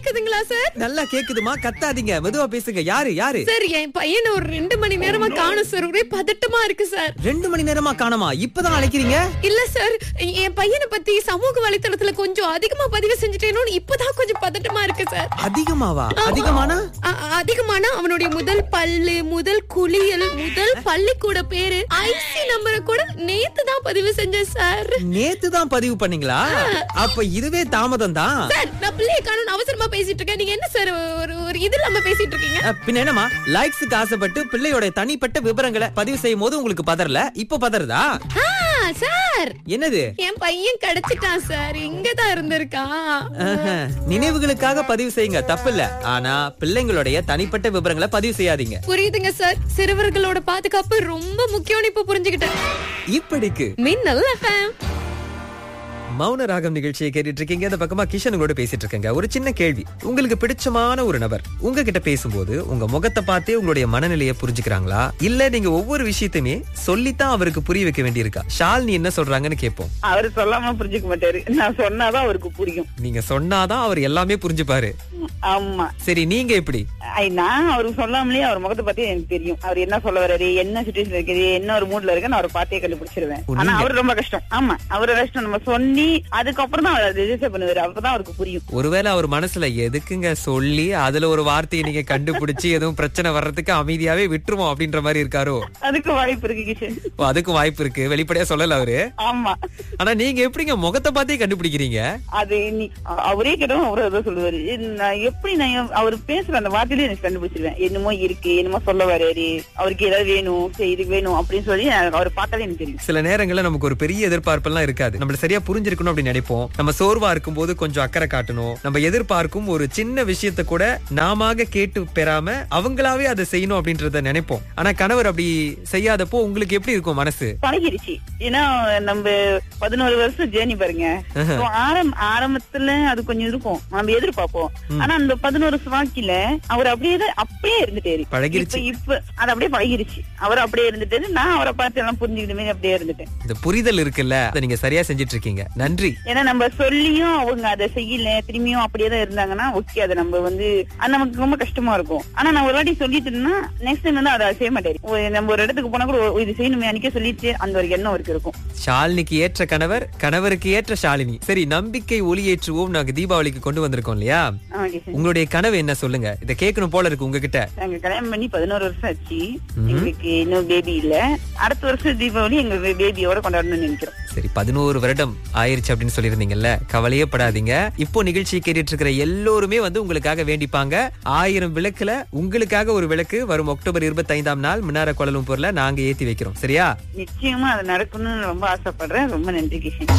கேக்குதுங்களா சார் நல்லா கேக்குதுமா கத்தாதீங்க மெதுவா பேசுங்க யாரு யாரு சார் என் பையனை ஒரு ரெண்டு மணி நேரமா காணும் சார் ஒரே பதட்டமா இருக்கு சார் ரெண்டு மணி நேரமா காணோமா இப்பதான் அழைக்கிறீங்க இல்ல சார் என் பையனை பத்தி சமூக வலைத்தளத்துல கொஞ்சம் அதிகமா பதிவு செஞ்சுட்டேனோன்னு இப்பதான் கொஞ்சம் பதட்டமா இருக்கு சார் அதிகமாவா அதிகமானா அ- அதிகமான அவனுடைய முதல் பல்லு முதல் குளியல் முதல் பள்ளிக்கூட பேரு ஐசி நம்பரை கூட நேத்து தான் பதிவு செஞ்சேன் சார் நேத்து தான் பதிவு பண்ணீங்களா அப்ப இதுவே தாமதம் தான் சார் நான் பிள்ளைய காணும் அவசரமா பேசிட்டு இருக்கேன் நீங்க என்ன சார் ஒரு ஒரு இது இல்லாம பேசிட்டு இருக்கீங்க அஹ், பின்ன என்னமா லைக்ஸுக்கு ஆசைப்பட்டு பிள்ளையோட தனிப்பட்ட விவரங்களை பதிவு செய்யும் போது உங்களுக்கு பதறல இப்ப பதறதா ஆ, சார் என்னது என் பையன் கிடைச்சிட்டான் சார் இங்கதான் இருந்திருக்கான் ஆஹா, நினைவுகளுக்காக பதிவு செய்யுங்க தப்பில்ல ஆனா பிள்ளைங்களுடைய தனிப்பட்ட விவரங்களை பதிவு செய்யாதீங்க புரியுதுங்க சார் சிறுவர்களோட பாதுகாப்பு ரொம்ப முக்கியம்னு இப்ப புரிஞ்சுக்கிட்டேன் இப்படிக்கு மின்னல் எஃப்எம் மௌன ராகம் நிகழ்ச்சியை கேட்டுட்டு இருக்கீங்க இந்த பக்கமா கிஷன் உங்களோட பேசிட்டு இருக்கேங்க ஒரு சின்ன கேள்வி உங்களுக்கு பிடிச்சமான ஒரு நபர் உங்ககிட்ட பேசும்போது உங்க முகத்தை பார்த்தே உங்களுடைய மனநிலையை புரிஞ்சுக்கிறாங்களா இல்ல நீங்க ஒவ்வொரு விஷயத்தையுமே சொல்லித்தான் அவருக்கு புரிய வைக்க வேண்டியிருக்கா ஷாலினி என்ன சொல்றாங்கன்னு கேட்போம் அவரு சொல்லாம புரிஞ்சுக்க மாட்டாரு நான் சொன்னாதான் அவருக்கு புரியும் நீங்க சொன்னாதான் அவர் எல்லாமே புரிஞ்சுப்பாரு ஆமா சரி நீங்க எப்படி ஐ, நான் அவருக்கு சொல்லாமலே அவர் முகத்தை பார்த்தே எனக்கு தெரியும் அவர் என்ன சொல்ல வர்றாரு என்ன சுச்சுவேஷன் இருக்குது என்ன ஒரு மூட்ல இருக்குன்னு அவரை பார்த்தே கண்டுபிடிச்சிருவேன் ஓ, ஆனா நீங்க? அவரு ரொம்ப கஷ்டம் ஆமா அவரு கஷ்டம் நம்ம சொல்லி அதுக்கப்புறம் தான் அவர் ரிஜிஸ்டர் பண்ணுவாரு அப்பதான் அவருக்கு புரியும் ஒருவேளை அவர் மனசுல எதுக்குங்க சொல்லி அதுல ஒரு வார்த்தையை நீங்க கண்டுபிடிச்சு எதுவும் பிரச்சனை வர்றதுக்கு அமைதியாவே விட்டுருவோம் அப்படின்ற மாதிரி இருக்காரோ அதுக்கு வாய்ப்பு இருக்கு கிஷன் ஓ, அதுக்கும் வாய்ப்பு இருக்கு வெளிப்படையா சொல்லல அவரு ஆமா ஆனா நீங்க எப்படிங்க முகத்தை பார்த்தே கண்டுபிடிக்கிறீங்க அது நீ அ- அவரே கேட்டவும் அவரு அதான் சொல்லுவாரு இது நான் எப்படி நான் என்- அவர் பேசுற அந்த வார்த்தையில எனக்கு கண்டுபிடிச்சிருவேன் என்னமோ இருக்கு என்னமோ சொல்ல வராரு அவருக்கு ஏதாவது வேணும் சரி இது வேணும் அப்படின்னு சொல்லி அவர் பார்த்தாலே எனக்கு தெரியும் சில நேரங்கள்ல நமக்கு ஒரு பெரிய எதிர்பார்ப்பெல்லாம் இருக்காது நம்மள சரியா புரிஞ்சிருக்கணும் அப்படின்னு நினைப்போம் நம்ம சோர்வா இருக்கும்போது கொஞ்சம் அக்கறை காட்டணும் நம்ம எதிர்பார்க்கும் ஒரு சின்ன விஷயத்த கூட நாம கேட்டு பெறாம அவங்களாவே அதை செய்யணும் அப்படின்றத நினைப்போம் ஆனா கணவர் அப்படி செய்யாதப்போ உங்களுக்கு எப்படி இருக்கும் மனசு பழகிருச்சு ஏன்னா நம்ம பதினோரு வருஷம் ஜேர்னி பாருங்க So, ஆரம் ஆரம்பத்துல அது கொஞ்சம் இருக்கும் நம்ம எதிர்பார்ப்போம் ஆனா அந்த பதினோரு வருஷம் வாக்கில அவர் அப்படியே தான் அப்படியே இருந்துட்டாரு பழகிருச்சு. இப்ப இப்ப அது அப்படியே பழகிருச்சு அவர் அப்படியே இருந்துட்டாரு நான் அவரை பார்த்து எல்லாம் புரிஞ்சுக்கிட்டு மாதிரி அப்படியே இருந்துட்டேன் இந்த புரிதல் இருக்குல்ல அதை நீங்க சரியா செஞ்சிட்டு இருக்கீங்க நன்றி ஏன்னா நம்ம சொல்லியும் அவங்க அதை செய்யல திரும்பியும் அப்படியே தான் இருந்தாங்கன்னா ஓகே அதை நம்ம வந்து அது நமக்கு ரொம்ப கஷ்டமா இருக்கும் ஆனா நான் ஒரு வாட்டி சொல்லிட்டேன்னா நெக்ஸ்ட் டைம் வந்து அதை செய்ய மாட்டாரு ஒரு- நம்ம ஒரு இடத்துக்கு போனா கூட ஓ, இது செய்யணுமே அன்னைக்கே சொல்லிட்டு அந்த ஒரு எண்ணம் அவருக்கு இருக்கும் ஷாலினிக்கு ஏற்ற கணவர் கணவருக்கு ஏற்ற ஷாலினி சரி நம்பிக்கை ஒளியேற்றுவோம் நாங்க தீபாவளிக்கு கொண்டு வந்திருக்கோம் இல்லையா ஆமா கிஷன் உங்களுடைய கனவு என்ன சொல்லுங்க இத கேட்கணும் போல இருக்கு உங்ககிட்ட நாங்க கல்யாணம் பண்ணி பதினோரு வருஷம் ஆச்சு எங்களுக்கு இன்னும் பேபி இல்ல அடுத்த வருஷம் தீபாவளி எங்க பேபியோட கொண்டாடணும்னு நினைக்கிறோம் சரி பதினோரு வருடம் ஆயிருச்சு அப்படின்னு சொல்லியிருந்தீங்கல்ல கவலையே படாதீங்க இப்போ நிகழ்ச்சி கேட்டுட்டு இருக்கிற எல்லோருமே வந்து உங்களுக்காக வேண்டிப்பாங்க ஆயிரம் விளக்குல உங்களுக்காக ஒரு விளக்கு வரும் அக்டோபர் இருபத்தி ஐந்தாம் நாள் மின்னார கோலம்பூர்ல நாங்க ஏத்தி வைக்கிறோம் சரியா நிச்சயமா அது நடக்கணும்னு ரொம்ப ஆசைப்படுறேன் ரொம்ப நன்றி கிஷன்